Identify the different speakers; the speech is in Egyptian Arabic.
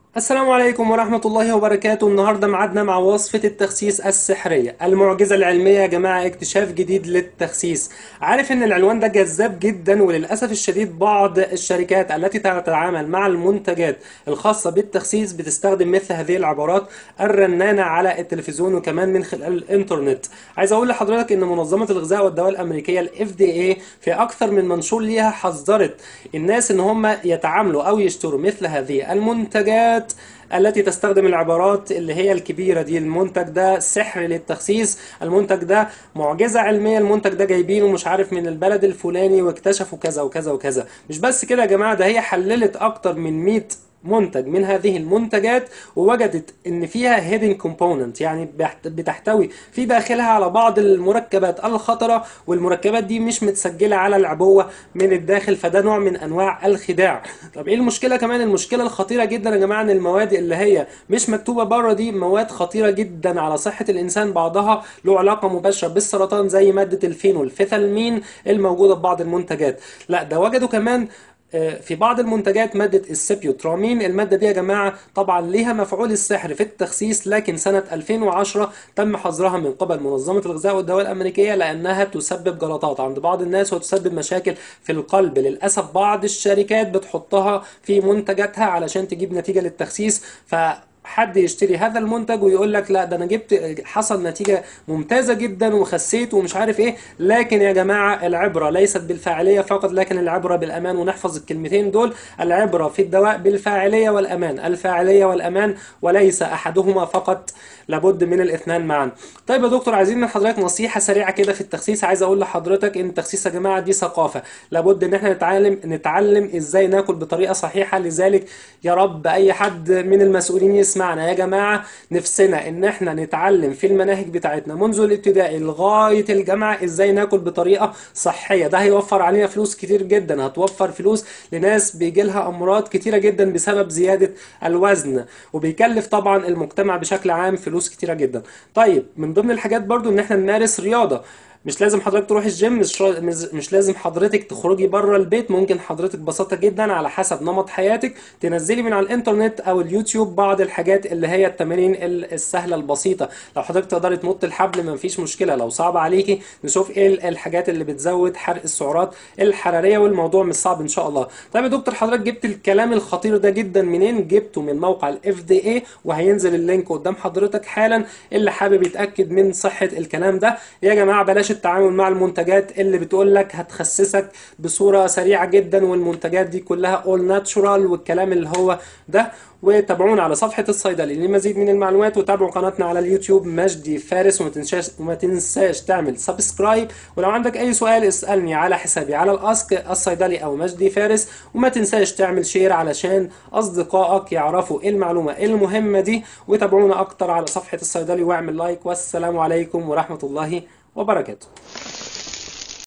Speaker 1: السلام عليكم ورحمة الله وبركاته النهاردة معادنا مع وصفة التخسيس السحرية المعجزة العلمية يا جماعة اكتشاف جديد للتخسيس عارف ان العنوان ده جذاب جدا وللأسف الشديد بعض الشركات التي تتعامل مع المنتجات الخاصة بالتخسيس بتستخدم مثل هذه العبارات الرنانة على التلفزيون وكمان من خلال الانترنت عايز اقول لحضرتك ان منظمة الغذاء والدواء الامريكية ال FDA في اكثر من منشور ليها حذرت الناس ان هم يتعاملوا او يشتروا مثل هذه المنتجات التي تستخدم العبارات اللي هي الكبيرة دي المنتج ده سحر للتخسيس المنتج ده معجزة علمية المنتج ده جايبينه مش عارف من البلد الفلاني واكتشفوا كذا وكذا وكذا مش بس كده يا جماعة ده هي حللت اكتر من 100 منتج من هذه المنتجات ووجدت ان فيها هيدن كومبوننت يعني بحت- بتحتوي في داخلها على بعض المركبات الخطره والمركبات دي مش متسجله على العبوه من الداخل فده نوع من انواع الخداع طب ايه المشكله كمان المشكله الخطيره جدا يا جماعه ان المواد اللي هي مش مكتوبه بره دي مواد خطيره جدا على صحه الانسان بعضها له علاقه مباشره بالسرطان زي ماده الفينول فيثالمين الموجوده في بعض المنتجات لا ده وجدوا كمان في بعض المنتجات مادة السيبيوترامين المادة دي يا جماعة طبعا ليها مفعول السحر في التخسيس لكن سنة 2010 تم حظرها من قبل منظمة الغذاء والدواء الأمريكية لأنها تسبب جلطات عند بعض الناس وتسبب مشاكل في القلب للأسف بعض الشركات بتحطها في منتجاتها علشان تجيب نتيجة للتخسيس ف حد يشتري هذا المنتج ويقول لك لا ده انا جبت حصل نتيجة ممتازة جدا وخسيت ومش عارف ايه لكن يا جماعة العبرة ليست بالفاعلية فقط لكن العبرة بالامان ونحفظ الكلمتين دول العبرة في الدواء بالفاعلية والامان الفاعلية والامان وليس احدهما فقط لابد من الاثنان معا طيب يا دكتور عايزين من حضرتك نصيحة سريعة كده في التخسيس عايز اقول لحضرتك ان التخسيس يا جماعة دي ثقافة لابد ان احنا نتعلم نتعلم ازاي ناكل بطريقة صحيحة لذلك يا رب اي حد من المسؤولين يسمعنا يا جماعة نفسنا ان احنا نتعلم في المناهج بتاعتنا منذ الابتدائي لغاية الجامعة ازاي ناكل بطريقة صحية ده هيوفر علينا فلوس كتير جدا هتوفر فلوس لناس بيجي لها امراض كتيرة جدا بسبب زيادة الوزن وبيكلف طبعا المجتمع بشكل عام فلوس كتيرة جدا طيب من ضمن الحاجات برضو ان احنا نمارس رياضة مش لازم حضرتك تروح الجيم مش را- مش مش لازم حضرتك تخرجي بره البيت ممكن حضرتك ببساطة جدا على حسب نمط حياتك تنزلي من على الانترنت او اليوتيوب بعض الحاجات اللي هي التمارين ال- السهلة البسيطة لو حضرتك تقدري تنط الحبل ما فيش مشكلة لو صعب عليكي نشوف ايه ال- الحاجات اللي بتزود حرق السعرات الحرارية والموضوع مش صعب ان شاء الله طيب يا دكتور حضرتك جبت الكلام الخطير ده جدا منين جبته من موقع الاف دي اي وهينزل اللينك قدام حضرتك حالا اللي حابب يتاكد من صحه الكلام ده يا جماعه بلاش التعامل مع المنتجات اللي بتقول لك هتخسسك بصوره سريعه جدا والمنتجات دي كلها اول ناتشورال والكلام اللي هو ده وتابعونا على صفحة الصيدلي لمزيد من المعلومات وتابعوا قناتنا على اليوتيوب مجدي فارس وما تنساش وما تنساش تعمل سبسكرايب ولو عندك أي سؤال اسألني على حسابي على الأسك الصيدلي أو مجدي فارس وما تنساش تعمل شير علشان أصدقائك يعرفوا إيه المعلومة المهمة دي وتابعونا أكتر على صفحة الصيدلي واعمل لايك والسلام عليكم ورحمة الله وبركاته